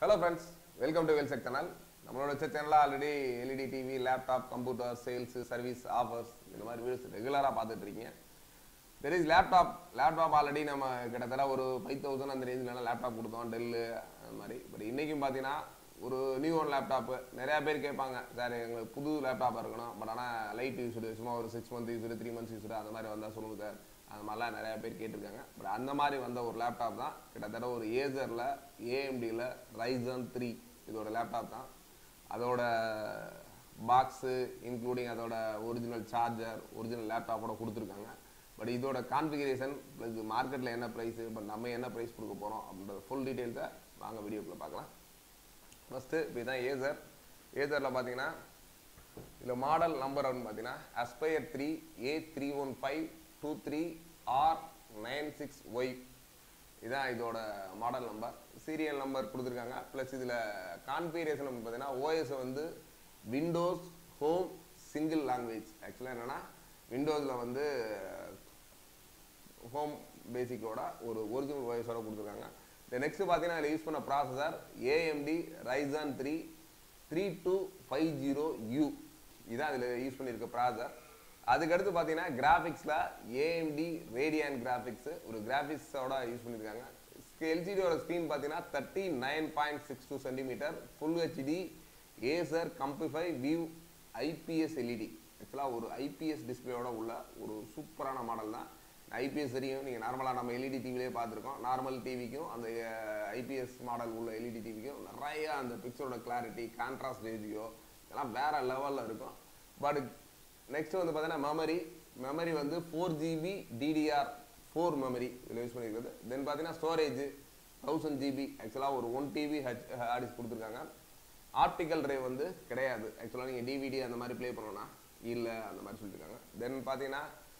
hello friends welcome to வெல்செக் channel நம்மளோட சேனலில் already LED TV laptop computer sales service offers இந்த மாதிரி வீடியோஸ் ரெகுலராக பார்த்துட்டு இருக்கீங்க there is laptop laptop already நம்ம கிட்டத்தட்ட ஒரு ஃபைவ் தௌசண்ட் அந்த ரேஞ்சில் லேப்டாப் கொடுத்தோம் டெல்லு அந்த மாதிரி பட் இன்றைக்கும் பார்த்தீங்கன்னா ஒரு நியூ ஒன் லேப்டாப்பு நிறையா பேர் கேட்பாங்க சார் எங்களுக்கு புது லேப்டாப்பாக இருக்கணும் பட் ஆனால் லைட் யூஸ்டு சும்மா ஒரு six month used three months used அந்த மாதிரி வந்தால் சொல்லுங்கள் சார் அந்த மாதிரிலாம் நிறையா பேர் கேட்டிருக்காங்க பட் அந்த மாதிரி வந்த ஒரு லேப்டாப் தான் கிட்டத்தட்ட ஒரு ஏசரில் ஏஎம்டியில் ரைசன் த்ரீ இதோட லேப்டாப் தான் அதோட பாக்ஸு இன்க்ளூடிங் அதோட ஒரிஜினல் சார்ஜர் ஒரிஜினல் லேப்டாப்போட கொடுத்துருக்காங்க பட் இதோட கான்ஃபிகரேஷன் ப்ளஸ் மார்க்கெட்டில் என்ன ப்ரைஸு பட் நம்ம என்ன ப்ரைஸ் கொடுக்க போகிறோம் அப்படின்ற ஃபுல் டீட்டெயில்ஸை வாங்க வீடியோக்குள்ளே பார்க்கலாம் ஃபஸ்ட்டு இப்போ இதான் ஏசர் ஏசரில் பார்த்தீங்கன்னா இதில் மாடல் நம்பர் அப்படின்னு பார்த்தீங்கன்னா Aspire three A three one five two three R nine six Y இதான் இதோட மாடல் நம்பர் சீரியல் நம்பர் கொடுத்துருக்காங்க ப்ளஸ் இதில் கான்ஃபிகரேஷன் பார்த்தீங்கன்னா ஓஎஸ் வந்து விண்டோஸ் ஹோம் சிங்கிள் லாங்குவேஜ் ஆக்சுவலாக என்னென்னா விண்டோஸில் வந்து ஹோம் பேசிக்கோட ஒரு ஒரிஜினல் ஓஎஸோட கொடுத்துருக்காங்க இந்த நெக்ஸ்ட் பார்த்தீங்கன்னா இதில் யூஸ் பண்ண processor AMD Ryzen three three two five zero U இதான் இதில் யூஸ் பண்ணியிருக்க ப்ராசஸர் அதுக்கடுத்து பார்த்தீங்கன்னா கிராஃபிக்ஸில் ஏஎம்டி ரேடியன் கிராஃபிக்ஸ் ஒரு கிராஃபிக்ஸோட யூஸ் பண்ணியிருக்காங்க எல்ஜிடியோட ஸ்க்ரீன் பார்த்தீங்கன்னா thirty nine point six two centimetre full HD Acer ComfyView IPS LED ஆக்சுவலாக ஒரு ஐபிஎஸ் டிஸ்பிளேயோட உள்ள ஒரு சூப்பரான மாடல் தான் ஐபிஎஸ் தெரியும் நீங்கள் நார்மலாக நம்ம எல்இடி டிவிலே பார்த்துருக்கோம் நார்மல் டிவிக்கும் அந்த ஐபிஎஸ் மாடல் உள்ள எல்இடி டிவிக்கும் நிறைய அந்த பிக்சரோட கிளாரிட்டி கான்ட்ராஸ்ட் ரேஜியோ இதெல்லாம் வேற லெவலில் இருக்கும் பட் நெக்ஸ்ட் வந்து பார்த்தீங்கன்னா மெமரி மெமரி வந்து four GB DDR four memory இதில் யூஸ் பண்ணியிருக்கிறது தென் பார்த்தீங்கன்னா ஸ்டோரேஜ் தௌசண்ட் ஜிபி ஆக்சுவலாக ஒரு ஒன் டிபி ஹச் ஹார்டிஸ் கொடுத்துருக்காங்க ஆப்டிக்கல் ட்ரைவ் வந்து கிடையாது ஆக்சுவலாக நீங்கள் டிவிடி அந்த மாதிரி ப்ளே பண்ணோன்னா இல்லை அந்த மாதிரி சொல்லியிருக்காங்க தென் பார்த்தீங்கன்னா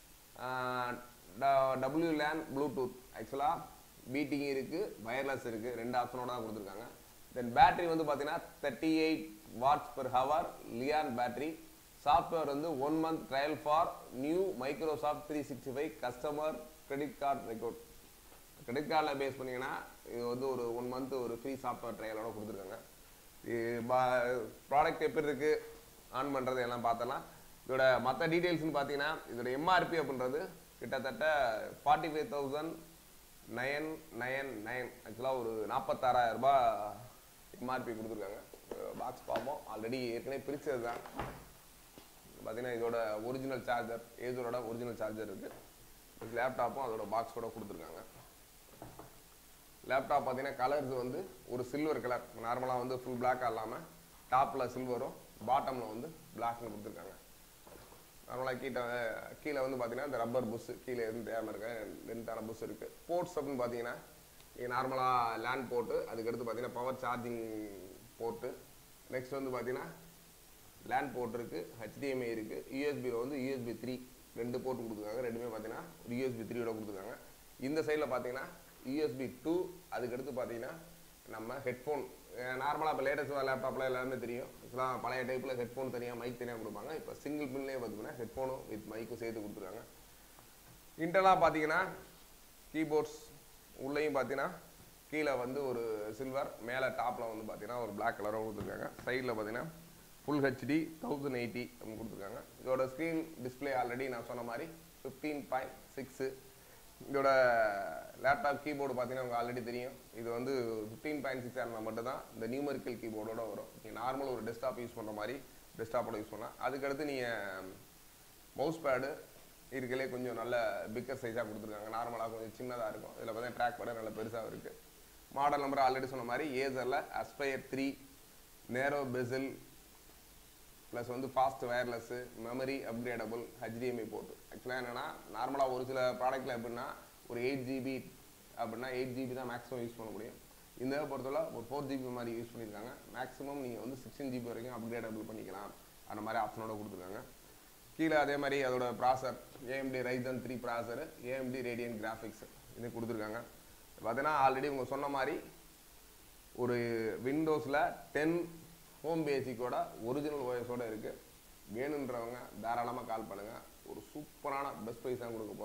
டபிள்யூ லேன் ப்ளூடூத் ஆக்சுவலாக பீட்டிங் இருக்குது வயர்லெஸ் இருக்குது ரெண்டு ஆப்ஷனோட தான் கொடுத்துருக்காங்க தென் பேட்டரி வந்து பார்த்தீங்கன்னா thirty eight watts per hour லியான் பேட்டரி சாஃப்ட்வேர் வந்து one month trial for new Microsoft three sixty five customer credit card record credit கார்டில் பேஸ் பண்ணிங்கன்னா இது வந்து ஒரு ஒன் மந்த் ஒரு ஃப்ரீ சாஃப்ட்வேர் ட்ரையலோட கொடுத்துருக்காங்க ப்ராடக்ட் எப்படி இருக்குது ஆன் பண்ணுறது எல்லாம் பார்த்தலாம் இதோட மற்ற டீட்டெயில்ஸ்னு பார்த்தீங்கன்னா இதோட எம்ஆர்பி அப்படின்றது கிட்டத்தட்ட forty five thousand nine nine nine ஆக்சுவலாக ஒரு நாற்பத்தாறாயிரம் ரூபாய் எம்ஆர்பி கொடுத்துருக்காங்க பாக்ஸ் பார்ப்போம் ஆல்ரெடி ஏற்கனவே பிரித்தது தான் பார்த்தீங்கன்னா இதோட ஒரிஜினல் சார்ஜர் ஏஜரோட ஒரிஜினல் சார்ஜர் இருக்குது லேப்டாப்பும் அதோட பாக்ஸோட கொடுத்துருக்காங்க லேப்டாப் பார்த்தீங்கன்னா கலர்ஸ் வந்து ஒரு சில்வர் கலர் நார்மலாக வந்து ஃபுல் பிளாக்காக இல்லாமல் டாப்பில் சில்வரும் பாட்டமில் வந்து பிளாக்னு கொடுத்துருக்காங்க நார்மலாக கீழே கீழே வந்து பார்த்தீங்கன்னா இந்த ரப்பர் புஷ் கீழே இருந்து தேவை இருக்க லென்த்தான புஷ் இருக்குது போர்ட்ஸ் அப்படின்னு பார்த்தீங்கன்னா நீங்கள் நார்மலாக லேண்ட் போட்டு அதுக்கடுத்து பார்த்தீங்கன்னா பவர் சார்ஜிங் போர்ட்டு நெக்ஸ்ட் வந்து பார்த்தீங்கன்னா லேண்ட் போர்ட் இருக்குது ஹெச்டிஎம்ஐ இருக்குது யூஎஸ்பியில் வந்து யூஎஸ்பி த்ரீ ரெண்டு போர்ட் கொடுத்துருக்காங்க ரெண்டுமே பார்த்தீங்கன்னா ஒரு யூஎஸ்பி த்ரீயோட கொடுத்துருக்காங்க இந்த சைடில் பார்த்தீங்கன்னா யூஎஸ்பி டூ அதுக்கடுத்து பார்த்தீங்கன்னா நம்ம ஹெட்ஃபோன் நார்மலாக இப்போ லேட்டஸ்ட் லேப்டாப்பில் எல்லாமே தெரியும் ஆக்சுவலாக பழைய டைப்பில் ஹெட்ஃபோன் தனியாக மைக் தனியாக கொடுப்பாங்க இப்போ சிங்கிள் பின்லேயே பார்த்தீங்கன்னா ஹெட்ஃபோனும் வித் மைக்கும் சேர்த்து கொடுத்துருக்காங்க இன்டர்லாக பார்த்தீங்கன்னா கீபோர்ட்ஸ் உள்ளேயும் பார்த்தீங்கன்னா கீழே வந்து ஒரு சில்வர் மேலே டாப்பில் வந்து பார்த்தீங்கன்னா ஒரு பிளாக் கலராக கொடுத்துருக்காங்க சைடில் பார்த்தீங்கன்னா ஃபுல் ஹெச்டி தௌசண்ட் எயிட்டி அப்படின்னு கொடுத்துருக்காங்க இதோட ஸ்க்ரீன் டிஸ்பிளே ஆல்ரெடி நான் சொன்ன மாதிரி ஃபிஃப்டீன் பாயிண்ட் சிக்ஸு இதோட லேப்டாப் கீபோர்டு பார்த்தீங்கன்னா உங்களுக்கு ஆல்ரெடி தெரியும் இது வந்து ஃபிஃப்டீன் பாயிண்ட் சிக்ஸ் இருந்தால் மட்டும் தான் இந்த நியூமரிக்கல் கீபோர்டோட வரும் நீங்கள் நார்மல் ஒரு டெஸ்க்டாப் யூஸ் பண்ணுற மாதிரி டெஸ்க்டாப்போட யூஸ் பண்ணலாம் அதுக்கடுத்து நீங்கள் மவுஸ் பேடு இருக்கலே கொஞ்சம் நல்ல பிக்கர் சைஸாக கொடுத்துருக்காங்க நார்மலாக கொஞ்சம் சின்னதாக இருக்கும் இதில் பார்த்தீங்கன்னா ட்ராக் பேடு நல்ல பெருசாக இருக்குது மாடல் நம்பர் ஆல்ரெடி சொன்ன மாதிரி ஏசரில் Aspire three narrow bezel plus வந்து fast wireless memory upgradable HDMI port ஆக்சுவலாக என்னென்னா நார்மலாக ஒரு சில ப்ராடக்ட்டில் எப்படின்னா ஒரு எயிட் ஜிபி அப்படின்னா எயிட் ஜிபி தான் மேக்ஸிமம் யூஸ் பண்ண முடியும் இந்த பொறுத்தவரை ஒரு ஃபோர் ஜிபி மாதிரி யூஸ் பண்ணியிருக்காங்க மேக்ஸிமம் நீங்கள் வந்து சிக்ஸ்டீன் ஜிபி வரைக்கும் அப்கிரேடபிள் பண்ணிக்கலாம் அந்த மாதிரி ஆப்ஷனோட கொடுத்துருக்காங்க கீழே அதே மாதிரி அதோட processor AMD Ryzen three processor AMD Radeon graphics இது கொடுத்துருக்காங்க பார்த்தீங்கன்னா ஆல்ரெடி உங்க சொன்ன மாதிரி ஒரு விண்டோஸில் டென் ஹோம் பேசிக்கோட ஒரிஜினல் ஓஎஸோட இருக்குது வேணுன்றவங்க தாராளமாக கால் பண்ணுங்கள் ஒரு சூப்பரான பெஸ்ட் ப்ரைஸ் தான் கொடுக்க போகிறோம்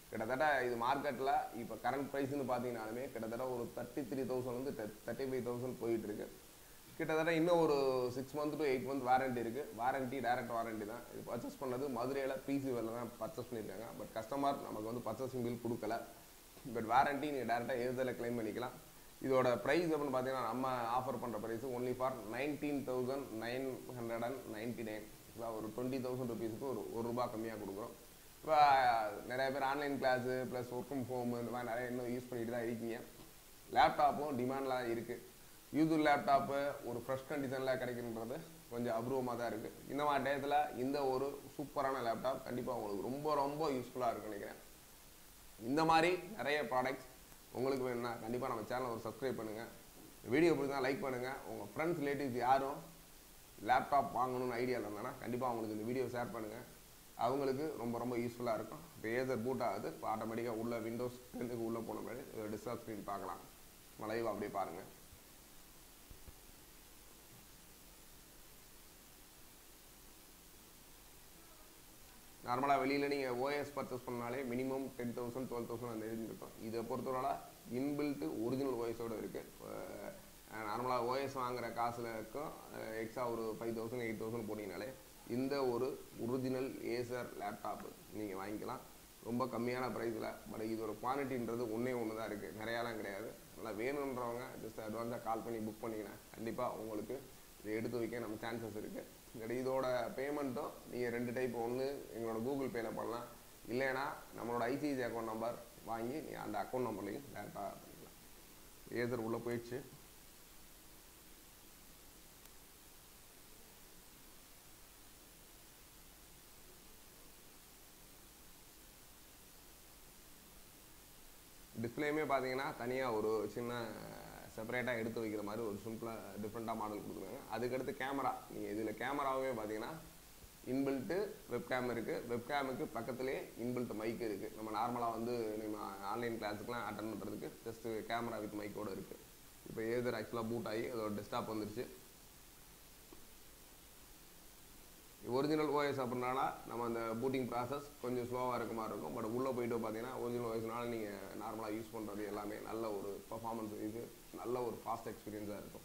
கிட்டத்தட்ட இது மார்க்கெட்டில் இப்போ கரண்ட் ப்ரைஸ்னு பார்த்தீங்கன்னாலுமே கிட்டத்தட்ட ஒரு தேர்ட்டி த்ரீ தௌசண்ட் வந்து தேர்ட்டி ஃபைவ் தௌசண்ட் போயிட்டு இருக்கு கிட்டத்தட்ட இன்னும் ஒரு six month to eight month warranty இருக்கு வாரண்டி டைரக்ட் வாரண்டி தான் இது பர்ச்சேஸ் பண்ணது மதுரையில் பிசி வேலை தான் பர்ச்சேஸ் பண்ணியிருக்காங்க பட் கஸ்டமர் நமக்கு வந்து பர்ச்சேசிங் பில் கொடுக்கல பட் வாரண்டி நீங்கள் டேரெக்டாக ஏர்தலில் கிளைம் பண்ணிக்கலாம் இதோட ப்ரைஸ் அப்படின்னு பார்த்தீங்கன்னா நம்ம ஆஃபர் பண்ணுற price only for nineteen thousand nine hundred and ninety nine ஒரு டுவெண்ட்டி தௌசண்ட் ருபீஸுக்கு ஒரு ஒரு ரூபா கம்மியாக கொடுக்குறோம் இப்போ நிறைய பேர் online class plus work from home இந்த மாதிரி நிறைய இன்னும் யூஸ் பண்ணிட்டு தான் இருக்கீங்க லேப்டாப்பும் டிமாண்டில் இருக்குது யூசர் லேப்டாப்பு ஒரு ஃப்ரெஷ் கண்டிஷனில் கிடைக்கின்றது கொஞ்சம் அபூர்வமாக தான் இருக்குது இந்த மாதிரி டயத்தில் இந்த ஒரு சூப்பரான லேப்டாப் கண்டிப்பாக உங்களுக்கு ரொம்ப ரொம்ப யூஸ்ஃபுல்லாக இருக்குன்னு நினைக்கிறேன் இந்த மாதிரி நிறைய ப்ராடக்ட்ஸ் உங்களுக்கு வேணும்னா கண்டிப்பாக நம்ம சேனலை ஒரு சப்ஸ்கிரைப் பண்ணுங்கள் வீடியோ பிடிச்சா லைக் பண்ணுங்கள் உங்கள் ஃப்ரெண்ட்ஸ் ரிலேட்டிவ்ஸ் யாரும் லேப்டாப் வாங்கணும்னு ஐடியாவில் இருந்தாங்கன்னா கண்டிப்பாக அவங்களுக்கு இந்த வீடியோ ஷேர் பண்ணுங்கள் அவங்களுக்கு ரொம்ப ரொம்ப யூஸ்ஃபுல்லாக இருக்கும் இப்போ ஏதர் பூட் ஆகுது இப்போ ஆட்டோமேட்டிக்காக உள்ள விண்டோஸ் டென்னுக்கு உள்ளே போன பின்னாடி டிஸ்டர்ப் ஸ்க்ரீன் பார்க்கலாம் லைவ் அப்படியே பாருங்கள் நார்மலாக வெளியில் நீங்கள் ஓஎஸ் பர்ச்சேஸ் பண்ணாலே minimum ten thousand twelve thousand அந்த எழுதிருக்கும் இதை பொறுத்தவரை இன்பில்ட்டு ஒரிஜினல் ஓஎஸோடு இருக்குது நார்மலாக ஓஎஸ் வாங்குற காசுலக்கும் எக்ஸ்ட்ரா ஒரு ஃபைவ் தௌசண்ட் எயிட் தௌசண்ட் போட்டிங்கனாலே இந்த ஒரு ஒரிஜினல் ஏசர் லேப்டாப்பு நீங்கள் வாங்கிக்கலாம் ரொம்ப கம்மியான ப்ரைஸில் பட் இதோட குவாலிட்டின்றது ஒன்றே ஒன்று தான் இருக்குது நிறையாலாம் கிடையாது நல்லா வேணுன்றவங்க ஜஸ்ட் அட்வான்ஸாக கால் பண்ணி புக் பண்ணிங்கன்னா கண்டிப்பாக உங்களுக்கு இதை எடுத்து வைக்க நம்ம சான்சஸ் இருக்குது இதோட பேமெண்ட்டும் நீங்கள் ரெண்டு டைப் ஒன்று எங்களோட கூகுள் பேயில் பண்ணலாம் இல்லைன்னா நம்மளோட ஐசிஐசி அக்கௌண்ட் நம்பர் வாங்கி நீங்கள் அந்த அக்கௌண்ட் நம்பர்லையும் டேரெக்டாக பண்ணிக்கலாம் ஏதர் உள்ளே போயிடுச்சு டிஸ்பிளேயுமே பார்த்தீங்கன்னா தனியாக ஒரு சின்ன செப்பரேட்டாக எடுத்து வைக்கிற மாதிரி ஒரு சிம்பிளாக டிஃப்ரெண்ட்டாக மாடல் கொடுக்குறாங்க அதுக்கடுத்து கேமரா நீங்கள் இதில் கேமராவே பார்த்தீங்கன்னா இன்பில்ட்டு வெப்கேம் இருக்குது வெப்கேமுக்கு பக்கத்துலேயே இன்பில்ட் மைக் இருக்குது நம்ம நார்மலாக வந்து நம்ம ஆன்லைன் கிளாஸுக்குலாம் அட்டன் பண்ணுறதுக்கு ஜஸ்ட்டு கேமரா வித் மைக்கோடு இருக்குது இப்போ ஏதர் ஆக்சுவலாக பூட் ஆகி அதோட டெஸ்க்டாப் வந்துருச்சு ஒரிஜினல் ஓஎஸ் அப்படின்னால நம்ம அந்த பூட்டிங் ப்ராசஸ் கொஞ்சம் ஸ்லோவாக இருக்க மாதிரி இருக்கும் பட் உள்ளே போயிட்டு பார்த்தீங்கன்னா ஒரிஜினல் ஓஎஸ்னால நீங்கள் நார்மலாக யூஸ் பண்ணுறது எல்லாமே நல்ல ஒரு பர்ஃபார்மன்ஸ் இது நல்ல ஒரு ஃபாஸ்ட் எக்ஸ்பீரியன்ஸாக இருக்கும்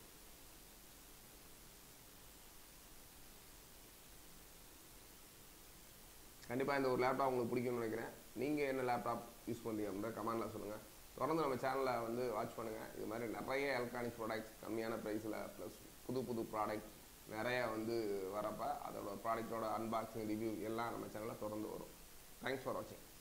கண்டிப்பாக இந்த ஒரு லேப்டாப் உங்களுக்கு பிடிக்கும்னு நினைக்கிறேன் நீங்கள் என்ன லேப்டாப் யூஸ் பண்ணுறீங்க அப்படின்ற கமெண்டில் சொல்லுங்கள் தொடர்ந்து நம்ம சேனலில் வந்து வாட்ச் பண்ணுங்கள் இது மாதிரி நிறைய எலக்ட்ரானிக்ஸ் ப்ராடக்ட்ஸ் கம்மியான ப்ரைஸில் ப்ளஸ் புது புது ப்ராடக்ட் நிறைய வந்து வரப்போ அதோட ப்ராடக்டோட அன்பாக்சிங் ரிவ்யூ எல்லாம் நம்ம சேனலில் தொடர்ந்து வரும் தேங்க்ஸ் ஃபார் வாட்சிங்